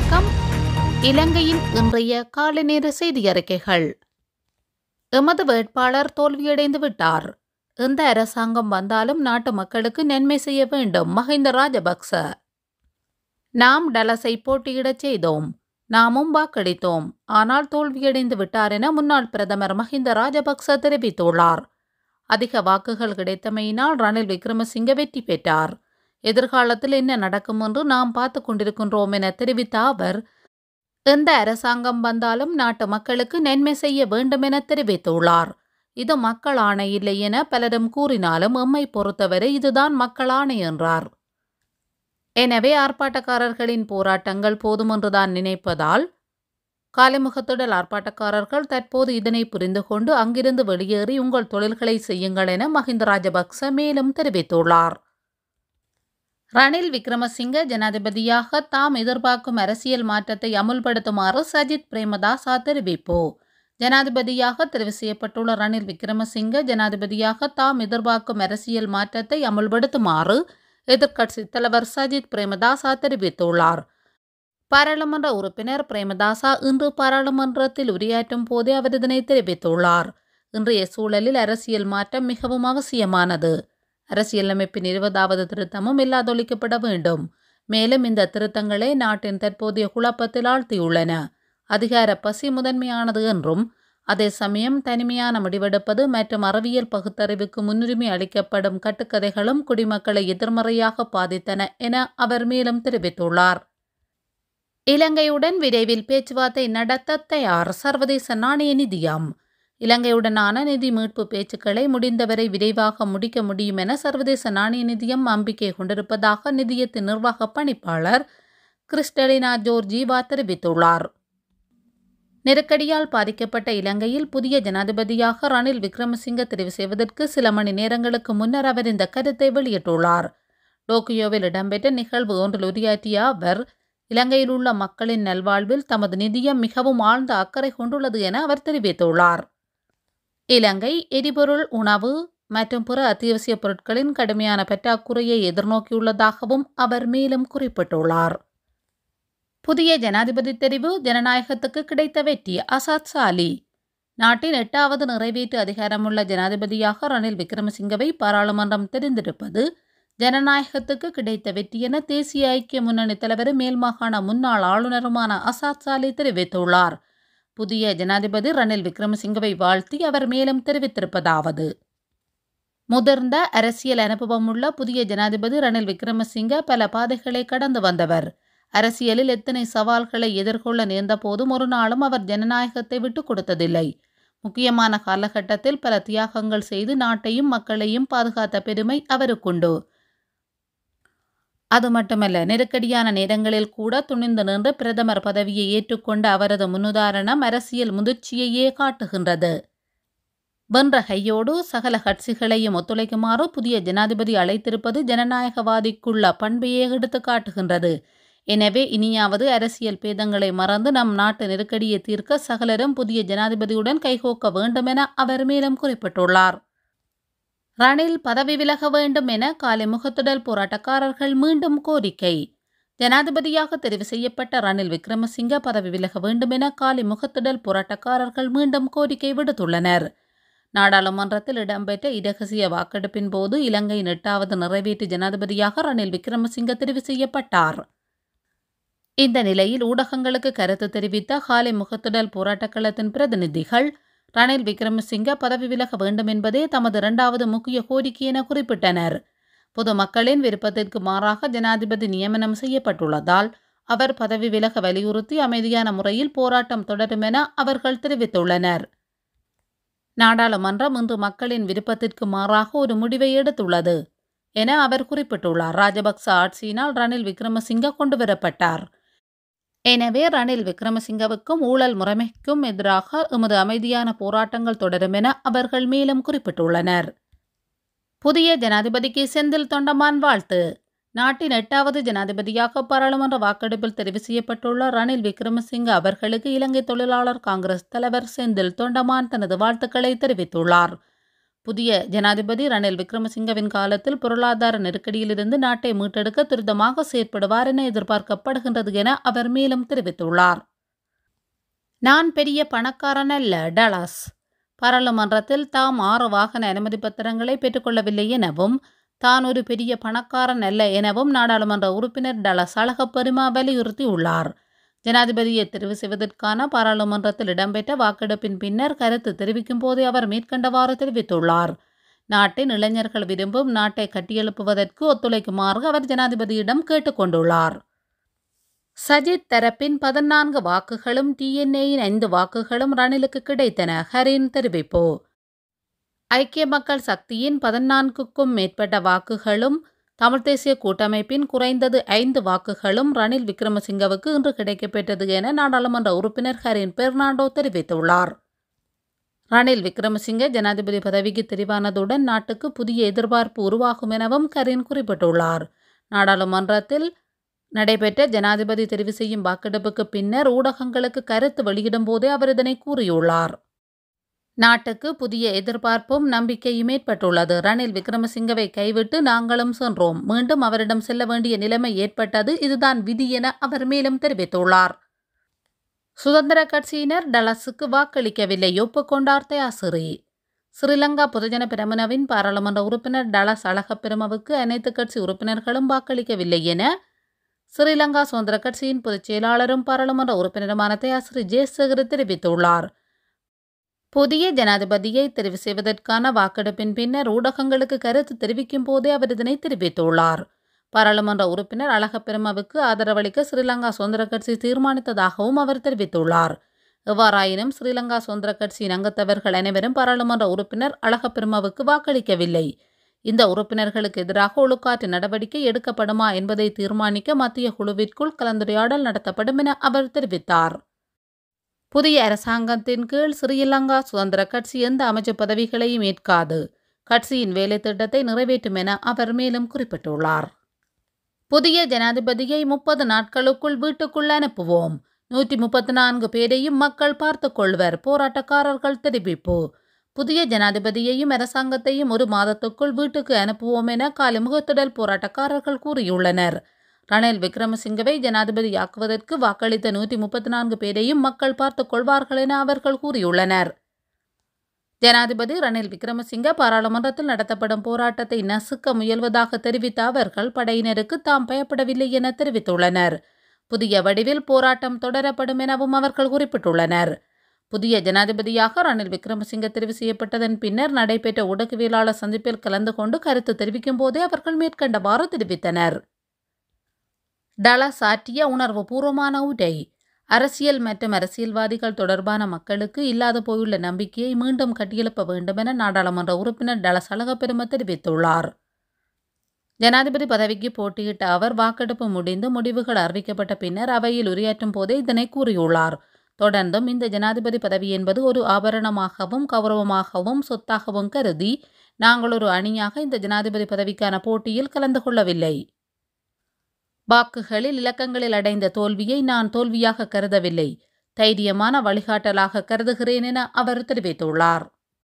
வணக்கம் இலங்கையின் இன்றைய காலை நேர செய்தி அறிக்கைகள் எமது வேட்பாளர் தோல்வியடைந்து விட்டார் எந்த அரசாங்கம் வந்தாலும் நாட்டு மக்களுக்கு நன்மை செய்ய வேண்டும் மஹிந்த ராஜபக்ச நாம் டலஸை போட்டியிடச் செய்தோம் நாமும் வாக்களித்தோம் ஆனால் தோல்வியடைந்து விட்டார் என முன்னாள் பிரதமர் மஹிந்த ராஜபக்ச தெரிவித்துள்ளார் அதிக வாக்குகள் கிடைத்தமையினால் ரணில் விக்ரமசிங்க வெற்றி பெற்றார் எதிர்காலத்தில் என்ன நடக்கும் என்று நாம் பார்த்து கொண்டிருக்கின்றோம் என தெரிவித்த அவர் எந்த அரசாங்கம் வந்தாலும் நாட்டு மக்களுக்கு நன்மை செய்ய வேண்டும் என தெரிவித்துள்ளார் இது மக்கள் ஆணை இல்லை என பலரும் கூறினாலும் எம்மை பொறுத்தவரை இதுதான் மக்கள் ஆணை என்றார் எனவே ஆர்ப்பாட்டக்காரர்களின் போராட்டங்கள் போதும் என்றுதான் நினைப்பதால் காலிமுகத்திடல் ஆர்ப்பாட்டக்காரர்கள் தற்போது இதனை புரிந்து கொண்டு அங்கிருந்து வெளியேறி உங்கள் தொழில்களை செய்யுங்கள் என மஹிந்த ராஜபக்ச மேலும் தெரிவித்துள்ளார் ரணில் விக்ரமசிங்க ஜனாதிபதியாக தாம் எதிர்பார்க்கும் அரசியல் மாற்றத்தை அமுல்படுத்துமாறு சஜித் பிரேமதாசா தெரிவிப்பு ஜனாதிபதியாக தெரிவு செய்யப்பட்டுள்ள ரணில் விக்ரமசிங்க ஜனாதிபதியாக தாம் எதிர்பார்க்கும் அரசியல் மாற்றத்தை அமுல்படுத்துமாறு எதிர்க்கட்சித் தலைவர் சஜித் பிரேமதாசா தெரிவித்துள்ளார் பாராளுமன்ற உறுப்பினர் பிரேமதாசா இன்று பாராளுமன்றத்தில் உரையாற்றும் போதே அவர் இதனை தெரிவித்துள்ளார் இன்றைய சூழலில் அரசியல் மாற்றம் மிகவும் அவசியமானது அரசியலமைப்பின் இருபதாவது திருத்தமும் இல்லாதொழிக்கப்பட வேண்டும் மேலும் இந்த திருத்தங்களே நாட்டின் தற்போதைய குழப்பத்தில் ஆழ்த்தியுள்ளன அதிகார பசி முதன்மையானது என்றும் அதே சமயம் தனிமையான முடிவெடுப்பது மற்றும் அறிவியல் பகுத்தறிவுக்கு முன்னுரிமை அளிக்கப்படும் கட்டுக்கதைகளும் குடிமக்களை எதிர்மறையாக பாதித்தன என அவர் மேலும் தெரிவித்துள்ளார் இலங்கையுடன் விரைவில் பேச்சுவார்த்தை நடத்த தயார் சர்வதேச நாணய நிதியம் இலங்கையுடனான நிதி மீட்பு பேச்சுக்களை முடிந்தவரை விரைவாக முடிக்க முடியும் என சர்வதேச நாணய நிதியம் நம்பிக்கை கொண்டிருப்பதாக நிதியத்தின் நிர்வாக பணிப்பாளர் கிறிஸ்டலினா ஜோர்ஜிவா தெரிவித்துள்ளார் நெருக்கடியால் பாதிக்கப்பட்ட இலங்கையில் புதிய ஜனாதிபதியாக ரணில் விக்ரமசிங்க தெரிவு செய்வதற்கு சில மணி நேரங்களுக்கு முன்னர் அவர் இந்த கருத்தை வெளியிட்டுள்ளார் டோக்கியோவில் இடம்பெற்ற நிகழ்வு ஒன்றில் உரையாற்றிய அவர் இலங்கையில் உள்ள மக்களின் நல்வாழ்வில் தமது நிதியம் மிகவும் ஆழ்ந்த அக்கறை கொண்டுள்ளது என அவர் தெரிவித்துள்ளார் இலங்கை எரிபொருள் உணவு மற்றும் பிற அத்தியாவசிய பொருட்களின் கடுமையான பற்றாக்குறையை எதிர்நோக்கியுள்ளதாகவும் அவர் மேலும் குறிப்பிட்டுள்ளார் புதிய ஜனாதிபதி தெரிவு ஜனநாயகத்துக்கு கிடைத்த வெற்றி அசாத் சாலி நாட்டின் எட்டாவது நிறைவேற்று அதிகாரமுள்ள ஜனாதிபதியாக ரணில் விக்ரமசிங்கவை பாராளுமன்றம் தெரிந்திருப்பது ஜனநாயகத்துக்கு கிடைத்த வெற்றி என தேசிய ஐக்கிய முன்னணி தலைவர் மேல்மாகாண முன்னாள் ஆளுநருமான அசாத் சாலி தெரிவித்துள்ளார் புதிய ஜனாதிபதி ரணில் விக்ரமசிங்கவை வாழ்த்தி அவர் மேலும் தெரிவித்திருப்பதாவது முதிர்ந்த அரசியல் அனுபவமுள்ள புதிய ஜனாதிபதி ரணில் விக்ரமசிங்க பல பாதைகளை கடந்து வந்தவர் அரசியலில் எத்தனை சவால்களை எதிர்கொள்ள நேர்ந்த போதும் ஒரு நாளும் அவர் ஜனநாயகத்தை விட்டுக் கொடுத்ததில்லை முக்கியமான காலகட்டத்தில் பல தியாகங்கள் செய்து நாட்டையும் மக்களையும் பாதுகாத்த பெருமை அவருக்குண்டு அது மட்டுமல்ல நெருக்கடியான நேரங்களில் கூட துணிந்து நின்று பிரதமர் பதவியை ஏற்றுக்கொண்ட அவரது முன்னுதாரணம் அரசியல் முதிர்ச்சியையே காட்டுகின்றது வென்ற கையோடு சகல கட்சிகளையும் ஒத்துழைக்குமாறு புதிய ஜனாதிபதி அழைத்திருப்பது ஜனநாயகவாதிக்குள்ள பண்பையே எடுத்து காட்டுகின்றது எனவே இனியாவது அரசியல் பேதங்களை மறந்து நம் நாட்டு நெருக்கடியை தீர்க்க சகலரும் புதிய ஜனாதிபதியுடன் கைகோக்க வேண்டும் என அவர் மேலும் குறிப்பிட்டுள்ளார் ரணில் பதவி விலக வேண்டும் என காலை முகத்துடல் போராட்டக்காரர்கள் மீண்டும் கோரிக்கை ஜனாதிபதியாக தெரிவு செய்யப்பட்ட ரணில் விக்ரமசிங்க பதவி விலக வேண்டும் என காலை முகத்துடல் போராட்டக்காரர்கள் மீண்டும் கோரிக்கை விடுத்துள்ளனர் நாடாளுமன்றத்தில் இடம்பெற்ற இரகசிய வாக்கெடுப்பின் போது இலங்கையின் எட்டாவது நிறைவேற்று ஜனாதிபதியாக ரணில் விக்ரமசிங்க தெரிவு செய்யப்பட்டார் இந்த நிலையில் ஊடகங்களுக்கு கருத்து தெரிவித்த காலை முகத்துடல் போராட்டக்களத்தின் பிரதிநிதிகள் ரணில் விக்ரமசிங்க பதவி விலக வேண்டும் என்பதே தமது இரண்டாவது முக்கிய கோரிக்கை என குறிப்பிட்டனர் பொதுமக்களின் விருப்பத்திற்கு மாறாக ஜனாதிபதி நியமனம் செய்யப்பட்டுள்ளதால் அவர் பதவி விலக வலியுறுத்தி அமைதியான முறையில் போராட்டம் தொடரும் என அவர்கள் தெரிவித்துள்ளனர் நாடாளுமன்றம் இன்று மக்களின் விருப்பத்திற்கு மாறாக ஒரு முடிவை எடுத்துள்ளது என அவர் குறிப்பிட்டுள்ளார் ராஜபக்ச ஆட்சியினால் ரணில் விக்ரமசிங்க கொண்டுவரப்பட்டார் எனவே ரணில் விக்ரமசிங்கவுக்கும் ஊழல் முறைமைக்கும் எதிராக எமது அமைதியான போராட்டங்கள் தொடரும் என அவர்கள் மேலும் குறிப்பிட்டுள்ளனர் புதிய ஜனாதிபதிக்கு செந்தில் தொண்டமான் வாழ்த்து நாட்டின் எட்டாவது ஜனாதிபதியாக பாராளுமன்ற வாக்கெடுப்பில் தெரிவு செய்யப்பட்டுள்ள ரணில் விக்ரமசிங்க அவர்களுக்கு இலங்கை தொழிலாளர் காங்கிரஸ் தலைவர் செந்தில் தொண்டமான் தனது வாழ்த்துக்களை தெரிவித்துள்ளார் புதிய ஜனாதிபதி ரணில் விக்ரமசிங்கவின் காலத்தில் பொருளாதார நெருக்கடியிலிருந்து நாட்டை மீட்டெடுக்க துரிதமாக செயற்படுவார் என எதிர்பார்க்கப்படுகின்றது என அவர் மேலும் தெரிவித்துள்ளார் நான் பெரிய பணக்காரன் அல்ல டலாஸ் பாராளுமன்றத்தில் தாம் ஆறு வாகன அனுமதி பத்திரங்களை பெற்றுக்கொள்ளவில்லை எனவும் தான் ஒரு பெரிய பணக்காரன் அல்ல எனவும் நாடாளுமன்ற உறுப்பினர் டலஸ் அழகப்பெருமா வலியுறுத்தியுள்ளார் ஜனாதிபதியை தெரிவு செய்வதற்கான பாராளுமன்றத்தில் இடம்பெற்ற வாக்கெடுப்பின் பின்னர் கருத்து தெரிவிக்கும் போதே அவர் மேற்கண்டவாறு தெரிவித்துள்ளார் நாட்டின் இளைஞர்கள் விரும்பும் நாட்டை கட்டியெழுப்புவதற்கு ஒத்துழைக்குமாறு அவர் ஜனாதிபதியிடம் கேட்டுக்கொண்டுள்ளார் சஜித் தரப்பின் பதினான்கு வாக்குகளும் டிஎன்ஏயின் ஐந்து வாக்குகளும் ரணிலுக்கு கிடைத்தன ஹரின் தெரிவிப்பு ஐக்கிய மக்கள் சக்தியின் பதினான்குக்கும் மேற்பட்ட வாக்குகளும் தமிழ் தேசிய கூட்டமைப்பின் குறைந்தது ஐந்து வாக்குகளும் ரணில் விக்ரமசிங்கவுக்கு இன்று கிடைக்கப்பெற்றது என நாடாளுமன்ற உறுப்பினர் ஹரின் பெர்னாண்டோ தெரிவித்துள்ளார் ரணில் விக்ரமசிங்க ஜனாதிபதி பதவிக்கு தெரிவானதுடன் நாட்டுக்கு புதிய எதிர்பார்ப்பு உருவாகும் எனவும் கரின் குறிப்பிட்டுள்ளார் நாடாளுமன்றத்தில் நடைபெற்ற ஜனாதிபதி தெரிவு செய்யும் வாக்கெடுப்புக்கு பின்னர் ஊடகங்களுக்கு கருத்து வெளியிடும் போதே அவர் இதனை கூறியுள்ளார் நாட்டுக்கு புதிய எதிர்பார்ப்பும் நம்பிக்கையும் ஏற்பட்டுள்ளது ரணில் விக்ரமசிங்கவை கைவிட்டு நாங்களும் சென்றோம் மீண்டும் அவரிடம் செல்ல வேண்டிய நிலைமை ஏற்பட்டது இதுதான் விதி என அவர் மேலும் தெரிவித்துள்ளார் சுதந்திர கட்சியினர் டலஸுக்கு வாக்களிக்கவில்லை ஒப்புக்கொண்டார் தயாசிறி ஸ்ரீலங்கா பொதுஜன பிரமுனவின் பாராளுமன்ற உறுப்பினர் டலஸ் அழகப்பெருமவுக்கு அனைத்து கட்சி உறுப்பினர்களும் வாக்களிக்கவில்லை என ஸ்ரீலங்கா சுதந்திர கட்சியின் பொதுச் செயலாளரும் பாராளுமன்ற உறுப்பினருமான தயாசிறி ஜெயசேகர் தெரிவித்துள்ளார் புதிய ஜனாதிபதியை தெரிவு செய்வதற்கான வாக்கெடுப்பின் பின்னர் ஊடகங்களுக்கு கருத்து தெரிவிக்கும் போதே அவர் இதனை தெரிவித்துள்ளார் பாராளுமன்ற உறுப்பினர் அழகப்பெருமவுக்கு ஆதரவளிக்க ஸ்ரீலங்கா சுதந்திர கட்சி தீர்மானித்ததாகவும் அவர் தெரிவித்துள்ளார் எவ்வாறாயினும் ஸ்ரீலங்கா சுதந்திர கட்சியின் அங்கத்தவர்கள் அனைவரும் பாராளுமன்ற உறுப்பினர் அழகப்பெருமவுக்கு வாக்களிக்கவில்லை இந்த உறுப்பினர்களுக்கு எதிராக ஒழுக்காற்று நடவடிக்கை எடுக்கப்படுமா என்பதை தீர்மானிக்க மத்திய குழுவிற்குள் கலந்துரையாடல் நடத்தப்படும் என அவர் தெரிவித்தார் புதிய அரசாங்கத்தின் கீழ் ஸ்ரீலங்கா சுதந்திர கட்சி எந்த அமைச்சர் பதவிகளையும் ஏற்காது கட்சியின் வேலை திட்டத்தை நிறைவேற்றும் என அவர் மேலும் குறிப்பிட்டுள்ளார் புதிய ஜனாதிபதியை முப்பது நாட்களுக்குள் வீட்டுக்குள் அனுப்புவோம் நூற்றி முப்பத்தி நான்கு பேரையும் மக்கள் பார்த்துக் கொள்வர் போராட்டக்காரர்கள் தெரிவிப்பு புதிய ஜனாதிபதியையும் அரசாங்கத்தையும் ஒரு மாதத்துக்குள் வீட்டுக்கு அனுப்புவோம் என காலை முகத்திடல் போராட்டக்காரர்கள் கூறியுள்ளனர் ரணில் விக்ரமசிங்கவை ஜனாதிபதியாக்குவதற்கு வாக்களித்த நூற்றி முப்பத்தி நான்கு பேரையும் மக்கள் பார்த்துக் கொள்வார்கள் என அவர்கள் கூறியுள்ளனர் ஜனாதிபதி ரணில் விக்ரமசிங்க பாராளுமன்றத்தில் நடத்தப்படும் போராட்டத்தை நசுக்க முயல்வதாக தெரிவித்த அவர்கள் படையினருக்கு தாம் பயப்படவில்லை என தெரிவித்துள்ளனர் புதிய வடிவில் போராட்டம் தொடரப்படும் எனவும் அவர்கள் குறிப்பிட்டுள்ளனர் புதிய ஜனாதிபதியாக ரணில் விக்ரமசிங்க தெரிவு செய்யப்பட்டதன் பின்னர் நடைபெற்ற ஊடகவியலாளர் சந்திப்பில் கலந்து கொண்டு கருத்து தெரிவிக்கும் போதே அவர்கள் மேற்கண்டவாறு தெரிவித்தனர் டலஸ் ஆற்றிய உணர்வு பூர்வமான உரை அரசியல் மற்றும் அரசியல்வாதிகள் தொடர்பான மக்களுக்கு இல்லாது போயுள்ள நம்பிக்கையை மீண்டும் கட்டியெழுப்ப வேண்டும் என நாடாளுமன்ற உறுப்பினர் டலஸ் அழகப்பெரும தெரிவித்துள்ளார் ஜனாதிபதி பதவிக்கு போட்டியிட்ட அவர் வாக்கெடுப்பு முடிந்து முடிவுகள் அறிவிக்கப்பட்ட பின்னர் அவையில் உரையாற்றும் போதே இதனை கூறியுள்ளார் தொடர்ந்தும் இந்த ஜனாதிபதி பதவி என்பது ஒரு ஆபரணமாகவும் கௌரவமாகவும் சொத்தாகவும் கருதி நாங்கள் ஒரு அணியாக இந்த ஜனாதிபதி பதவிக்கான போட்டியில் கலந்து கொள்ளவில்லை வாக்குகளில் இலக்கங்களில் அடைந்த தோல்வியை நான் தோல்வியாக கருதவில்லை தைரியமான வழிகாட்டலாக கருதுகிறேன் என அவர் தெரிவித்துள்ளார்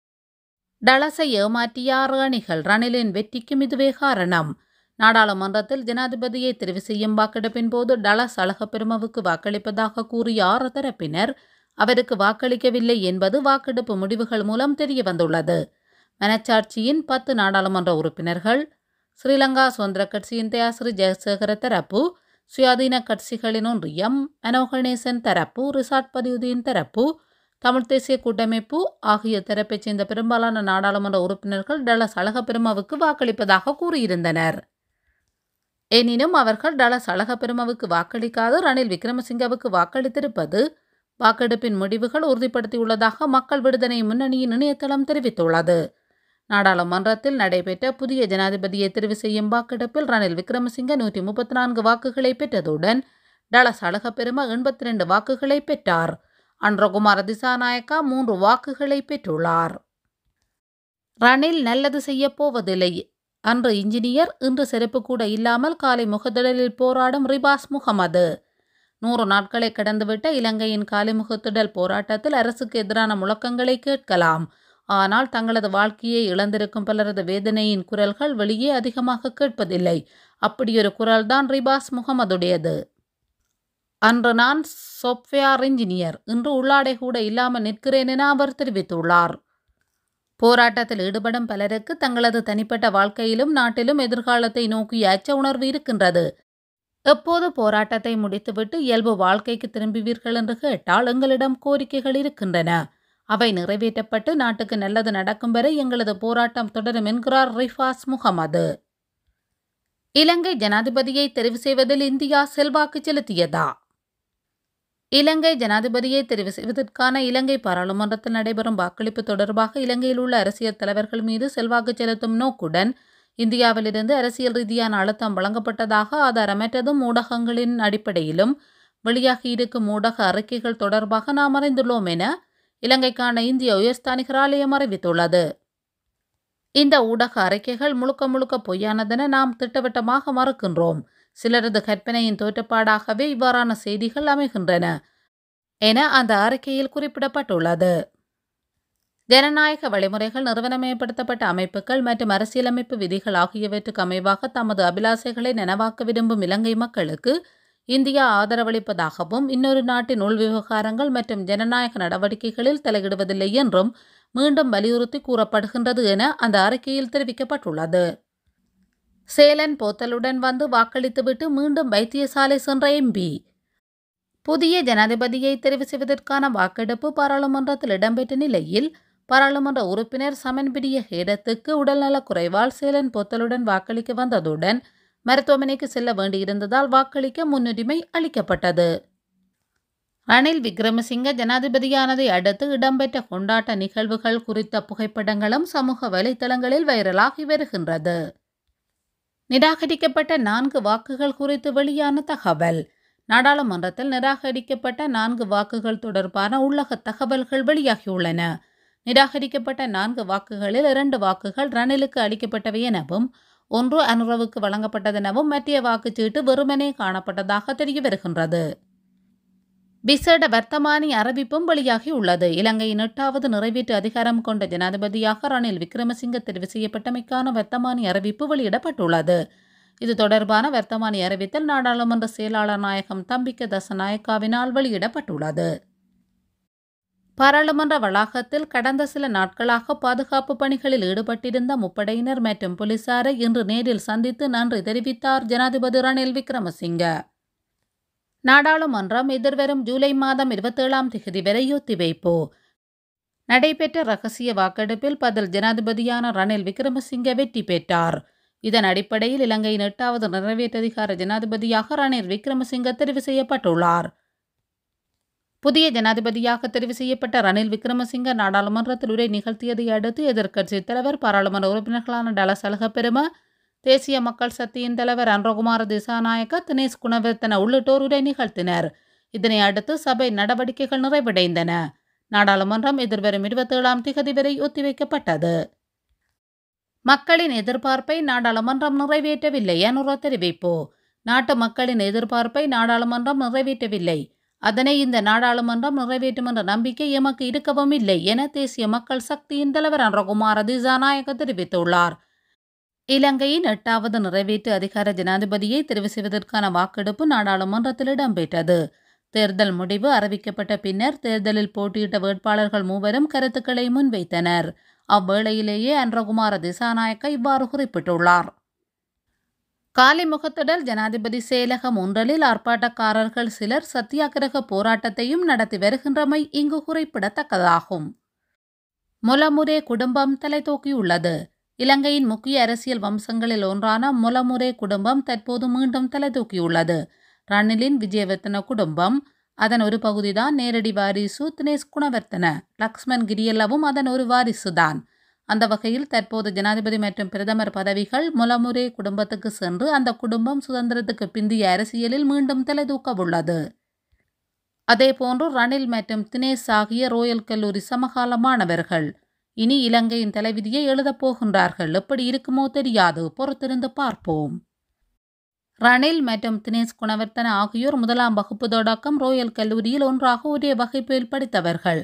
டலஸை ஏமாற்றிய ஆறு அணிகள் ரணிலின் வெற்றிக்கும் இதுவே காரணம் நாடாளுமன்றத்தில் ஜனாதிபதியை தெரிவு செய்யும் வாக்கெடுப்பின் போது டலஸ் அழகப்பெருமவுக்கு வாக்களிப்பதாக கூறிய ஆறு தரப்பினர் அவருக்கு வாக்களிக்கவில்லை என்பது வாக்கெடுப்பு முடிவுகள் மூலம் தெரிய வந்துள்ளது மனச்சாட்சியின் பத்து நாடாளுமன்ற உறுப்பினர்கள் ஸ்ரீலங்கா சுதந்திர கட்சியின் தயாசிரி ஜெயசேகர தரப்பு சுயாதீன கட்சிகளின் ஒன்றியம் மனோகணேசன் தரப்பு ரிசாட் பதியுதீன் தரப்பு தமிழ் தேசிய கூட்டமைப்பு ஆகிய தரப்பைச் சேர்ந்த பெரும்பாலான நாடாளுமன்ற உறுப்பினர்கள் டலஸ் அழகப்பெருமாவுக்கு வாக்களிப்பதாக கூறியிருந்தனர் எனினும் அவர்கள் டலஸ் அழகப்பெருமாவுக்கு வாக்களிக்காது ரணில் விக்ரமசிங்கவுக்கு வாக்களித்திருப்பது வாக்கெடுப்பின் முடிவுகள் உறுதிப்படுத்தியுள்ளதாக மக்கள் விடுதலை முன்னணியின் இணையதளம் தெரிவித்துள்ளது நாடாளுமன்றத்தில் நடைபெற்ற புதிய ஜனாதிபதியை தெரிவு செய்யும் வாக்கெடுப்பில் ரணில் விக்ரமசிங்க நூற்றி முப்பத்தி நான்கு வாக்குகளை பெற்றதுடன் டலஸ் அழகப்பெரும எண்பத்தி ரெண்டு வாக்குகளை பெற்றார் அன்றகுமார திசாநாயக்கா மூன்று வாக்குகளை பெற்றுள்ளார் ரணில் நல்லது செய்யப் போவதில்லை அன்று இன்ஜினியர் இன்று செருப்பு கூட இல்லாமல் காலை முகத்திடலில் போராடும் ரிபாஸ் முகமது நூறு நாட்களை கடந்துவிட்ட இலங்கையின் காலை முகத்திடல் போராட்டத்தில் அரசுக்கு எதிரான முழக்கங்களை கேட்கலாம் ஆனால் தங்களது வாழ்க்கையை இழந்திருக்கும் பலரது வேதனையின் குரல்கள் வெளியே அதிகமாக கேட்பதில்லை அப்படியொரு குரல்தான் ரிபாஸ் முகமதுடையது அன்று நான் சாஃப்ட்வேர் இன்ஜினியர் இன்று உள்ளாடை கூட இல்லாமல் நிற்கிறேன் என அவர் தெரிவித்துள்ளார் போராட்டத்தில் ஈடுபடும் பலருக்கு தங்களது தனிப்பட்ட வாழ்க்கையிலும் நாட்டிலும் எதிர்காலத்தை நோக்கிய அச்ச உணர்வு இருக்கின்றது எப்போது போராட்டத்தை முடித்துவிட்டு இயல்பு வாழ்க்கைக்கு திரும்புவீர்கள் என்று கேட்டால் எங்களிடம் கோரிக்கைகள் இருக்கின்றன அவை நிறைவேற்றப்பட்டு நாட்டுக்கு நல்லது நடக்கும் வரை எங்களது போராட்டம் தொடரும் என்கிறார் ரிஃபாஸ் முகமது இலங்கை ஜனாதிபதியை தெரிவு செய்வதில் இந்தியா செல்வாக்கு செலுத்தியதா இலங்கை ஜனாதிபதியை தெரிவு செய்வதற்கான இலங்கை பாராளுமன்றத்தில் நடைபெறும் வாக்களிப்பு தொடர்பாக இலங்கையில் உள்ள அரசியல் தலைவர்கள் மீது செல்வாக்கு செலுத்தும் நோக்குடன் இந்தியாவிலிருந்து அரசியல் ரீதியான அழுத்தம் வழங்கப்பட்டதாக ஆதாரமற்றதும் ஊடகங்களின் அடிப்படையிலும் வெளியாகியிருக்கும் ஊடக அறிக்கைகள் தொடர்பாக நாம் அறிந்துள்ளோம் என இலங்கைக்கான இந்திய உயர்ஸ்தானிகர் ஆலயம் அறிவித்துள்ளது இந்த ஊடக அறிக்கைகள் முழுக்க முழுக்க பொய்யானதென நாம் திட்டவட்டமாக மறுக்கின்றோம் சிலரது கற்பனையின் தோற்றப்பாடாகவே இவ்வாறான செய்திகள் அமைகின்றன என அந்த அறிக்கையில் குறிப்பிடப்பட்டுள்ளது ஜனநாயக வழிமுறைகள் நிறுவனமயப்படுத்தப்பட்ட அமைப்புகள் மற்றும் அரசியலமைப்பு விதிகள் ஆகியவற்றுக்கு அமைவாக தமது அபிலாசைகளை நனவாக்க விரும்பும் இலங்கை மக்களுக்கு இந்தியா ஆதரவளிப்பதாகவும் இன்னொரு நாட்டின் உள் விவகாரங்கள் மற்றும் ஜனநாயக நடவடிக்கைகளில் தலையிடுவதில்லை என்றும் மீண்டும் வலியுறுத்தி கூறப்படுகின்றது என அந்த அறிக்கையில் தெரிவிக்கப்பட்டுள்ளது சேலன் போத்தலுடன் வந்து வாக்களித்துவிட்டு மீண்டும் வைத்தியசாலை சென்ற எம்பி புதிய ஜனாதிபதியை தெரிவு செய்வதற்கான வாக்கெடுப்பு பாராளுமன்றத்தில் இடம்பெற்ற நிலையில் பாராளுமன்ற உறுப்பினர் சமன்பிடிய ஹேடத்துக்கு உடல்நலக் குறைவால் சேலன் போத்தலுடன் வாக்களிக்க வந்ததுடன் மருத்துவமனைக்கு செல்ல வேண்டியிருந்ததால் வாக்களிக்க முன்னுரிமை அளிக்கப்பட்டது ரணில் விக்ரமசிங்க ஜனாதிபதியானதை அடுத்து இடம்பெற்ற கொண்டாட்ட நிகழ்வுகள் குறித்த புகைப்படங்களும் சமூக வலைதளங்களில் வைரலாகி வருகின்றது நிராகரிக்கப்பட்ட நான்கு வாக்குகள் குறித்து வெளியான தகவல் நாடாளுமன்றத்தில் நிராகரிக்கப்பட்ட நான்கு வாக்குகள் தொடர்பான உள்ளக தகவல்கள் வெளியாகியுள்ளன நிராகரிக்கப்பட்ட நான்கு வாக்குகளில் இரண்டு வாக்குகள் ரணிலுக்கு அளிக்கப்பட்டவை எனவும் ஒன்று அனுரவுக்கு வழங்கப்பட்டதெனவும் மற்ற வாக்குச்சீட்டு வெறுமனே காணப்பட்டதாக தெரிய வருகின்றது விசேட வர்த்தமானி அறிவிப்பும் வெளியாகி உள்ளது இலங்கையின் எட்டாவது நிறைவேற்று அதிகாரம் கொண்ட ஜனாதிபதியாக ரணில் விக்ரமசிங்க தெரிவு செய்யப்பட்டமைக்கான வர்த்தமானி அறிவிப்பு வெளியிடப்பட்டுள்ளது இது தொடர்பான வர்த்தமானி அறிவித்தல் நாடாளுமன்ற செயலாளர் நாயகம் தம்பிக்க தசநாயக்காவினால் வெளியிடப்பட்டுள்ளது பாராளுமன்ற வளாகத்தில் கடந்த சில நாட்களாக பாதுகாப்பு பணிகளில் ஈடுபட்டிருந்த முப்படையினர் மற்றும் போலீசாரை இன்று நேரில் சந்தித்து நன்றி தெரிவித்தார் ஜனாதிபதி ரணில் விக்ரமசிங்க நாடாளுமன்றம் எதிர்வரும் ஜூலை மாதம் இருபத்தேழாம் தேதி வரை ஒத்திவைப்பு நடைபெற்ற ரகசிய வாக்கெடுப்பில் பதில் ஜனாதிபதியான ரணில் விக்ரமசிங்க வெற்றி பெற்றார் இதன் அடிப்படையில் இலங்கையின் எட்டாவது நிறைவேற்றதிகார ஜனாதிபதியாக ரணில் விக்ரமசிங்க தெரிவு செய்யப்பட்டுள்ளார் புதிய ஜனாதிபதியாக தெரிவு செய்யப்பட்ட ரணில் விக்ரமசிங்க நாடாளுமன்றத்தில் உரை நிகழ்த்தியதை அடுத்து எதிர்க்கட்சித் தலைவர் பாராளுமன்ற உறுப்பினர்களான டலஸ் அழகப்பெரும தேசிய மக்கள் சக்தியின் தலைவர் அன்றகுமார திசாநாயக்க தினேஷ் குணவர்த்தன உள்ளிட்டோர் உரை நிகழ்த்தினர் இதனை அடுத்து சபை நடவடிக்கைகள் நிறைவடைந்தன நாடாளுமன்றம் எதிர்வரும் இருபத்தேழாம் திகதி வரை ஒத்திவைக்கப்பட்டது மக்களின் எதிர்பார்ப்பை நாடாளுமன்றம் நிறைவேற்றவில்லை எனுற தெரிவிப்பு நாட்டு மக்களின் எதிர்பார்ப்பை நாடாளுமன்றம் நிறைவேற்றவில்லை அதனை இந்த நாடாளுமன்றம் நிறைவேற்றும் என்ற நம்பிக்கை எமக்கு இருக்கவும் இல்லை என தேசிய மக்கள் சக்தியின் தலைவர் அன்றகுமார திசாநாயக்க தெரிவித்துள்ளார் இலங்கையின் எட்டாவது நிறைவேற்று அதிகார ஜனாதிபதியை தெரிவு செய்வதற்கான வாக்கெடுப்பு நாடாளுமன்றத்தில் இடம்பெற்றது தேர்தல் முடிவு அறிவிக்கப்பட்ட பின்னர் தேர்தலில் போட்டியிட்ட வேட்பாளர்கள் மூவரும் கருத்துக்களை முன்வைத்தனர் அவ்வேளையிலேயே அன்றகுமார திசாநாயக்க இவ்வாறு குறிப்பிட்டுள்ளார் காலிமுகத்திடல் ஜனாதிபதி செயலகம் ஒன்றலில் ஆர்ப்பாட்டக்காரர்கள் சிலர் சத்தியாகிரக போராட்டத்தையும் நடத்தி வருகின்றமை இங்கு குறிப்பிடத்தக்கதாகும் முலமுரே குடும்பம் தலை தூக்கியுள்ளது இலங்கையின் முக்கிய அரசியல் வம்சங்களில் ஒன்றான முலமுரே குடும்பம் தற்போது மீண்டும் தலை தூக்கியுள்ளது ரணிலின் விஜயவர்த்தன குடும்பம் அதன் ஒரு பகுதிதான் நேரடி வாரிசு தினேஷ் குணவர்த்தன லக்ஷ்மண் கிரியல்லவும் அதன் ஒரு வாரிசுதான் அந்த வகையில் தற்போது ஜனாதிபதி மற்றும் பிரதமர் பதவிகள் முலமுரே குடும்பத்துக்கு சென்று அந்த குடும்பம் சுதந்திரத்துக்கு பிந்திய அரசியலில் மீண்டும் தலைதூக்க உள்ளது அதேபோன்று ரணில் மற்றும் தினேஷ் ஆகிய ரோயல் கல்லூரி சமகால மாணவர்கள் இனி இலங்கையின் தலைவிதியை எழுதப் போகின்றார்கள் எப்படி இருக்குமோ தெரியாது பொறுத்திருந்து பார்ப்போம் ரணில் மற்றும் தினேஷ் குணவர்த்தன ஆகியோர் முதலாம் வகுப்பு தொடக்கம் ரோயல் கல்லூரியில் ஒன்றாக ஒரே வகுப்பில் படித்தவர்கள்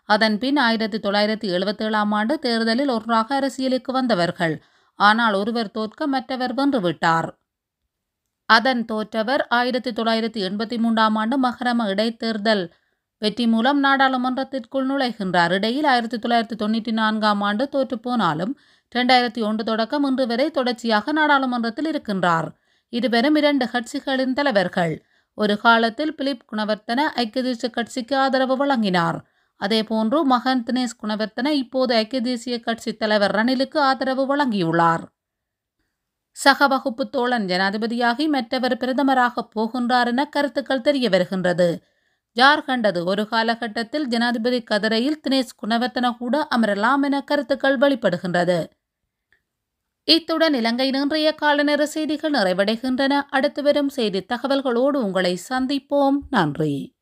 அதன்பின் ஆயிரத்தி தொள்ளாயிரத்தி எழுபத்தேழாம் ஆண்டு தேர்தலில் ஒன்றாக அரசியலுக்கு வந்தவர்கள் ஆனால் ஒருவர் தோற்க மற்றவர் வென்றுவிட்டார் அதன் தோற்றவர் ஆயிரத்தி தொள்ளாயிரத்தி எண்பத்தி மூன்றாம் ஆண்டு மகரம இடைத்தேர்தல் வெற்றி மூலம் நாடாளுமன்றத்திற்குள் நுழைகின்றார் இடையில் ஆயிரத்தி தொள்ளாயிரத்தி தொண்ணூற்றி நான்காம் ஆண்டு தோற்றுப்போனாலும் இரண்டாயிரத்தி ஒன்று தொடக்கம் இன்று வரை தொடர்ச்சியாக நாடாளுமன்றத்தில் இருக்கின்றார் இருவரும் இரண்டு கட்சிகளின் தலைவர்கள் ஒரு காலத்தில் பிலிப் குணவர்த்தன ஐக்கிய தேசிய கட்சிக்கு ஆதரவு வழங்கினார் அதேபோன்று மகன் தினேஷ் குணவர்த்தன இப்போது ஐக்கிய தேசிய கட்சி தலைவர் ரணிலுக்கு ஆதரவு வழங்கியுள்ளார் சக வகுப்பு தோழன் ஜனாதிபதியாகி மற்றவர் பிரதமராக போகின்றார் என கருத்துக்கள் தெரிய வருகின்றது ஜார்க்கண்டது ஒரு காலகட்டத்தில் ஜனாதிபதி கதிரையில் தினேஷ் குணவர்த்தன கூட அமரலாம் என கருத்துக்கள் வெளிப்படுகின்றது இத்துடன் இலங்கையின் இன்றைய காலநேர செய்திகள் நிறைவடைகின்றன அடுத்து வரும் செய்தி தகவல்களோடு உங்களை சந்திப்போம் நன்றி